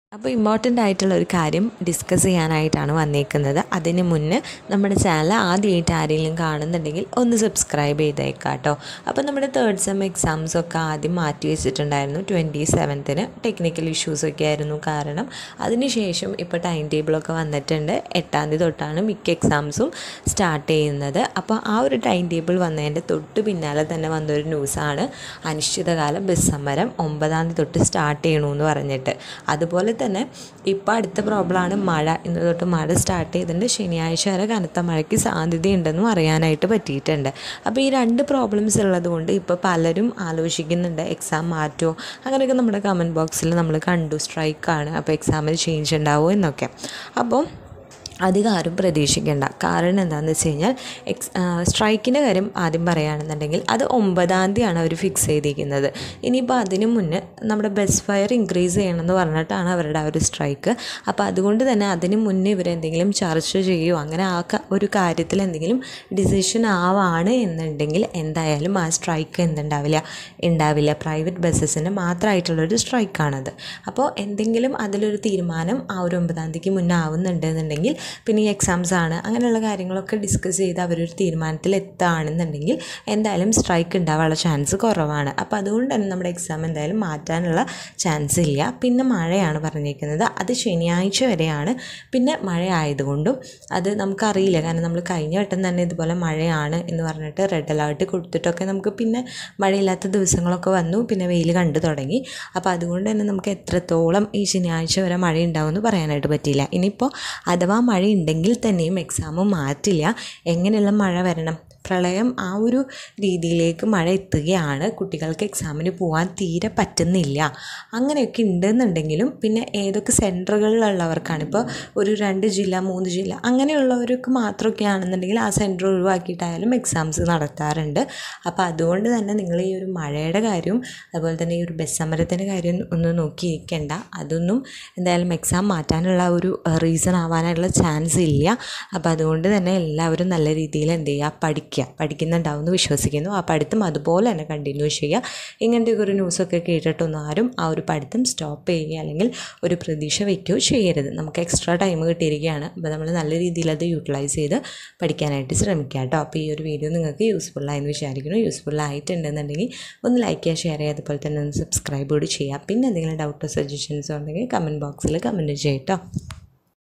അപ്പോൾ ഇമ്പോർട്ടൻ്റ് ആയിട്ടുള്ള ഒരു കാര്യം ഡിസ്കസ് ചെയ്യാനായിട്ടാണ് വന്നേക്കുന്നത് അതിന് മുന്നേ നമ്മുടെ ചാനൽ ആദ്യമായിട്ട് ആരെങ്കിലും കാണുന്നുണ്ടെങ്കിൽ ഒന്ന് സബ്സ്ക്രൈബ് ചെയ്തേക്കാം കേട്ടോ അപ്പോൾ നമ്മുടെ തേർഡ് സെം എക്സാംസ് ഒക്കെ ആദ്യം മാറ്റി വെച്ചിട്ടുണ്ടായിരുന്നു ട്വൻറ്റി സെവൻത്തിന് ടെക്നിക്കൽ ഇഷ്യൂസൊക്കെ ആയിരുന്നു കാരണം അതിനുശേഷം ഇപ്പോൾ ടൈം ടേബിളൊക്കെ വന്നിട്ടുണ്ട് എട്ടാം തീയതി തൊട്ടാണ് മിക്ക എക്സാംസും സ്റ്റാർട്ട് ചെയ്യുന്നത് അപ്പോൾ ആ ഒരു ടൈം ടേബിൾ വന്നതിൻ്റെ തൊട്ട് പിന്നാലെ തന്നെ വന്നൊരു ന്യൂസാണ് അനിശ്ചിതകാല ബസ് സമരം ഒമ്പതാം തീയതി തൊട്ട് സ്റ്റാർട്ട് ചെയ്യണമെന്ന് പറഞ്ഞിട്ട് അതുപോലെ തന്നെ ഇപ്പോൾ അടുത്ത പ്രോബ്ലമാണ് മഴ ഇന്ന് തൊട്ട് മഴ സ്റ്റാർട്ട് ചെയ്തിട്ടുണ്ട് ശനിയാഴ്ച വരെ കനത്ത മഴയ്ക്ക് സാധ്യതയുണ്ടെന്നും അറിയാനായിട്ട് പറ്റിയിട്ടുണ്ട് അപ്പോൾ ഈ രണ്ട് പ്രോബ്ലംസ് ഉള്ളത് കൊണ്ട് ഇപ്പോൾ പലരും ആലോചിക്കുന്നുണ്ട് എക്സാം മാറ്റുമോ അങ്ങനെയൊക്കെ നമ്മുടെ കമൻറ്റ് ബോക്സിൽ നമ്മൾ കണ്ടു സ്ട്രൈക്കാണ് അപ്പോൾ എക്സാമിൽ ചേഞ്ച് ഉണ്ടാവുമോ എന്നൊക്കെ അപ്പോൾ അധികം ആരും പ്രതീക്ഷിക്കേണ്ട കാരണം എന്താണെന്ന് വെച്ച് കഴിഞ്ഞാൽ എക്സ് സ്ട്രൈക്കിൻ്റെ കാര്യം ആദ്യം പറയുകയാണെന്നുണ്ടെങ്കിൽ അത് ഒമ്പതാം തീയതിയാണ് അവർ ഫിക്സ് ചെയ്തിരിക്കുന്നത് ഇനിയിപ്പോൾ അതിന് മുന്നേ നമ്മുടെ ബസ് ഫയർ ഇൻക്രീസ് ചെയ്യണമെന്ന് പറഞ്ഞിട്ടാണ് അവരുടെ ആ ഒരു സ്ട്രൈക്ക് അപ്പോൾ അതുകൊണ്ട് തന്നെ അതിന് മുന്നേ ഇവരെന്തെങ്കിലും ചർച്ച ചെയ്യുമോ അങ്ങനെ ആ ക- ഒരു കാര്യത്തിൽ എന്തെങ്കിലും ഡിസിഷൻ ആവാണ് എന്നുണ്ടെങ്കിൽ എന്തായാലും ആ സ്ട്രൈക്ക് എന്തുണ്ടാവില്ല ഉണ്ടാവില്ല പ്രൈവറ്റ് ബസ്സസിന് മാത്രമായിട്ടുള്ളൊരു സ്ട്രൈക്കാണത് അപ്പോൾ എന്തെങ്കിലും അതിലൊരു തീരുമാനം ആ ഒരു ഒമ്പതാം തീയതിക്ക് മുന്നേ ആവുന്നുണ്ടെന്നുണ്ടെങ്കിൽ പിന്നെ ഈ എക്സാംസ് ആണ് അങ്ങനെയുള്ള കാര്യങ്ങളൊക്കെ ഡിസ്കസ് ചെയ്ത് അവരൊരു തീരുമാനത്തിൽ എത്തുകയാണെന്നുണ്ടെങ്കിൽ എന്തായാലും സ്ട്രൈക്ക് ഉണ്ടാവാനുള്ള ചാൻസ് കുറവാണ് അപ്പോൾ അതുകൊണ്ട് തന്നെ നമ്മുടെ എക്സാം എന്തായാലും മാറ്റാനുള്ള ചാൻസ് ഇല്ല പിന്നെ മഴയാണ് പറഞ്ഞിരിക്കുന്നത് അത് ശനിയാഴ്ച വരെയാണ് പിന്നെ മഴ ആയതുകൊണ്ടും അത് നമുക്കറിയില്ല കാരണം നമ്മൾ കഴിഞ്ഞ വട്ടം തന്നെ ഇതുപോലെ മഴയാണ് എന്ന് പറഞ്ഞിട്ട് റെഡ് അലേർട്ട് കൊടുത്തിട്ടൊക്കെ നമുക്ക് പിന്നെ മഴയില്ലാത്ത ദിവസങ്ങളൊക്കെ വന്നു പിന്നെ വെയിൽ കണ്ടു തുടങ്ങി അപ്പോൾ അതുകൊണ്ട് തന്നെ നമുക്ക് എത്രത്തോളം ഈ ശനിയാഴ്ച വരെ മഴ ഉണ്ടാവുമെന്ന് പറയാനായിട്ട് പറ്റില്ല ഇനിയിപ്പോൾ അഥവാ മഴ ഉണ്ടെങ്കിൽ തന്നെയും എക്സാം മാറ്റില്ല എങ്ങനെയുള്ള മഴ വരണം പ്രളയം ആ ഒരു രീതിയിലേക്ക് മഴ എത്തുകയാണ് കുട്ടികൾക്ക് എക്സാമിന് പോകാൻ തീരെ പറ്റുന്നില്ല അങ്ങനെയൊക്കെ ഉണ്ടെന്നുണ്ടെങ്കിലും പിന്നെ ഏതൊക്കെ സെൻറ്ററുകളിലുള്ളവർക്കാണ് ഇപ്പോൾ ഒരു രണ്ട് ജില്ല മൂന്ന് ജില്ല അങ്ങനെയുള്ളവർക്ക് മാത്രമൊക്കെ ആണെന്നുണ്ടെങ്കിൽ ആ സെൻറ്റർ ഒഴിവാക്കിയിട്ടായാലും എക്സാംസ് നടത്താറുണ്ട് അപ്പോൾ അതുകൊണ്ട് തന്നെ നിങ്ങൾ ഈ ഒരു മഴയുടെ കാര്യവും അതുപോലെ തന്നെ ഈ ഒരു ബസ് സമരത്തിൻ്റെ കാര്യം ഒന്ന് നോക്കിയിരിക്കേണ്ട അതൊന്നും എന്തായാലും എക്സാം മാറ്റാനുള്ള ഒരു റീസൺ ആവാനായിട്ടുള്ള ചാൻസ് ഇല്ല അപ്പോൾ അതുകൊണ്ട് തന്നെ എല്ലാവരും നല്ല രീതിയിൽ എന്ത് ചെയ്യുക പഠിക്കുക പഠിക്കുന്നുണ്ടാവും എന്ന് വിശ്വസിക്കുന്നു ആ പഠിത്തം അതുപോലെ തന്നെ കണ്ടിന്യൂ ചെയ്യുക ഇങ്ങനത്തെയൊക്കെ ഒരു ന്യൂസൊക്കെ കേട്ടിട്ടൊന്നും ആരും ആ ഒരു പഠിത്തം സ്റ്റോപ്പ് ചെയ്യുക അല്ലെങ്കിൽ ഒരു പ്രതീക്ഷ വയ്ക്കുകയോ ചെയ്യരുത് നമുക്ക് എക്സ്ട്രാ ടൈം കിട്ടിയിരിക്കുകയാണ് അപ്പോൾ നമ്മൾ നല്ല രീതിയിൽ അത് യൂട്ടിലൈസ് ചെയ്ത് പഠിക്കാനായിട്ട് ശ്രമിക്കുക കേട്ടോ അപ്പോൾ ഈ ഒരു വീഡിയോ നിങ്ങൾക്ക് യൂസ്ഫുള്ളായെന്ന് വിചാരിക്കുന്നു യൂസ്ഫുൾ ആയിട്ടുണ്ടെന്നുണ്ടെങ്കിൽ ഒന്ന് ലൈക്ക് ചെയ്യുക ഷെയർ ചെയ്യുക അതുപോലെ തന്നെ ഒന്ന് സബ്സ്ക്രൈബ് കൂടി ചെയ്യുക പിന്നെ എന്തെങ്കിലും ഡൗട്ടോ സജഷൻസോ ഉണ്ടെങ്കിൽ കമൻറ്റ് ബോക്സിൽ കമൻറ്റ് ചെയ്യാം കേട്ടോ